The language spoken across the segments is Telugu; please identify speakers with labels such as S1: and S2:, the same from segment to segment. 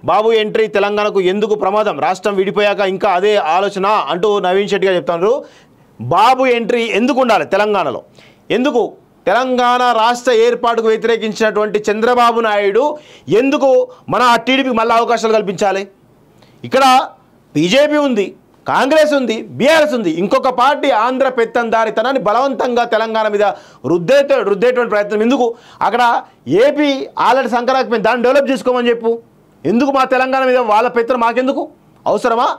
S1: బాబు ఎంట్రీ తెలంగాణకు ఎందుకు ప్రమాదం రాష్ట్రం విడిపోయాక ఇంకా అదే ఆలోచన అంటూ నవీన్ శెట్టి గారు చెప్తున్నారు బాబు ఎంట్రీ ఎందుకు ఉండాలి తెలంగాణలో ఎందుకు తెలంగాణ రాష్ట్ర ఏర్పాటుకు వ్యతిరేకించినటువంటి చంద్రబాబు నాయుడు ఎందుకు మన టీడీపీకి మళ్ళీ అవకాశాలు కల్పించాలి ఇక్కడ బీజేపీ ఉంది కాంగ్రెస్ ఉంది బీఆర్ఎస్ ఉంది ఇంకొక పార్టీ ఆంధ్ర పెత్తందారితనాన్ని బలవంతంగా తెలంగాణ మీద రుద్దే రుద్దేటువంటి ప్రయత్నం ఎందుకు అక్కడ ఏపీ ఆల్రెడీ సంకరాకపోయింది దాన్ని డెవలప్ చేసుకోమని చెప్పు ఎందుకు మా తెలంగాణ మీద వాళ్ళ పెత్తనం మాకెందుకు అవసరమా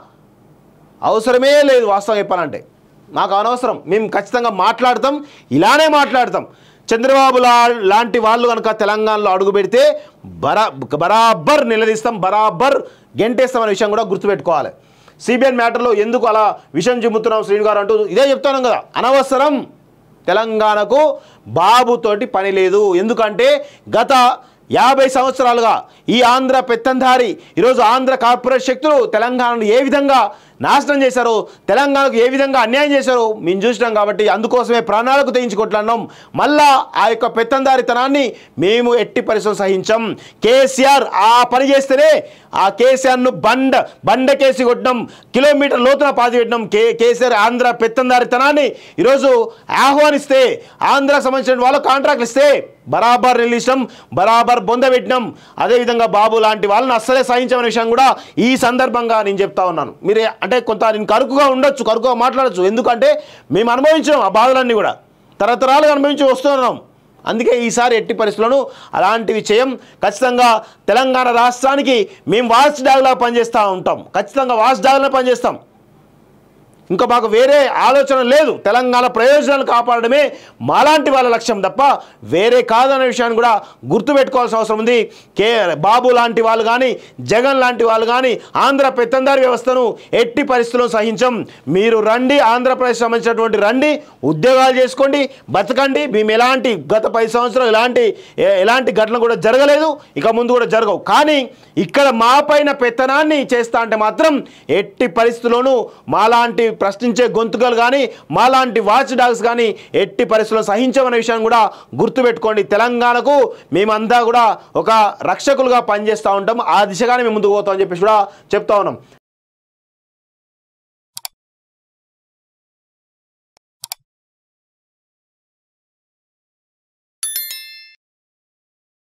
S1: అవసరమే లేదు వాస్తవం చెప్పాలంటే మాకు అనవసరం మేము ఖచ్చితంగా మాట్లాడతాం ఇలానే మాట్లాడతాం చంద్రబాబు లా లాంటి వాళ్ళు కనుక తెలంగాణలో అడుగు పెడితే బరా బరాబర్ నిలదీస్తాం బరాబర్ గెంటేస్తామనే విషయం కూడా గుర్తుపెట్టుకోవాలి సిబిఎన్ మ్యాటర్లో ఎందుకు అలా విషయం చెబుతున్నాం శ్రీను గారు అంటూ ఇదే చెప్తున్నాం కదా అనవసరం తెలంగాణకు బాబుతోటి పని లేదు ఎందుకంటే గత యాభై సంవత్సరాలుగా ఈ ఆంధ్ర పెత్తందారి ఈరోజు ఆంధ్ర కార్పొరేట్ శక్తులు తెలంగాణను ఏ విధంగా నాశనం చేశారో తెలంగాణకు ఏ విధంగా అన్యాయం చేశారో మేము చూసినాం కాబట్టి అందుకోసమే ప్రాణాలకు తెయించుకొట్లాన్నాం మళ్ళా ఆ యొక్క పెత్తందారితనాన్ని మేము ఎట్టి పరిస్థితులు సహించం కేసీఆర్ ఆ పని చేస్తేనే ఆ కేసీఆర్ను బండ బండకేసి కొట్టడం కిలోమీటర్ లోతున పాతి పెట్టడం కే కేసీఆర్ ఆంధ్ర పెత్తందారితనాన్ని ఈరోజు ఆహ్వానిస్తే ఆంధ్రకు సంబంధించిన వాళ్ళు కాంట్రాక్ట్లు ఇస్తే బరాబర్ నిలిచాం బరాబర్ బొంద పెట్టినాం అదేవిధంగా బాబు లాంటి వాళ్ళని అస్సలే సహించమనే విషయం కూడా ఈ సందర్భంగా నేను చెప్తా ఉన్నాను మీరే అంటే కొంత నేను కరుకుగా ఉండొచ్చు కరుకుగా మాట్లాడచ్చు ఎందుకంటే మేము అనుభవించాం ఆ బాధలన్నీ కూడా తరతరాలుగా అనుభవించి వస్తున్నాం అందుకే ఈసారి ఎట్టి పరిస్థితులను అలాంటివి చేయం ఖచ్చితంగా తెలంగాణ రాష్ట్రానికి మేము వాచ్ డాగ్లా పనిచేస్తూ ఉంటాం ఖచ్చితంగా వాచ్ డాగ్లా పనిచేస్తాం ఇంకా మాకు వేరే ఆలోచన లేదు తెలంగాణ ప్రయోజనాలు కాపాడడమే మాలాంటి వాళ్ళ లక్ష్యం తప్ప వేరే కాదనే విషయాన్ని కూడా గుర్తుపెట్టుకోవాల్సిన అవసరం ఉంది కే బాబు లాంటి వాళ్ళు కానీ జగన్ లాంటి వాళ్ళు కానీ ఆంధ్ర పెత్తందారి వ్యవస్థను ఎట్టి పరిస్థితుల్లో సహించం మీరు రండి ఆంధ్రప్రదేశ్ సంబంధించినటువంటి రండి ఉద్యోగాలు చేసుకోండి బతకండి మేము ఎలాంటి గత పది సంవత్సరాలు ఎలాంటి ఎ- ఎలాంటి ఘటన కూడా జరగలేదు ఇక ముందు కూడా జరగవు కానీ ఇక్కడ మా పైన పెత్తనాన్ని చేస్తా అంటే మాత్రం ఎట్టి పరిస్థితుల్లోనూ మాలాంటి ప్రశ్నించే గొంతుకలు కానీ మాలాంటి వాచ్ డాగ్స్ కానీ ఎట్టి పరిస్థితుల్లో సహించమనే విషయాన్ని కూడా గుర్తుపెట్టుకోండి తెలంగాణకు మేమంతా కూడా ఒక రక్షకులుగా పనిచేస్తూ ఉంటాం ఆ దిశగానే మేము ముందుకు పోతామని చెప్పేసి కూడా చెప్తా ఉన్నాం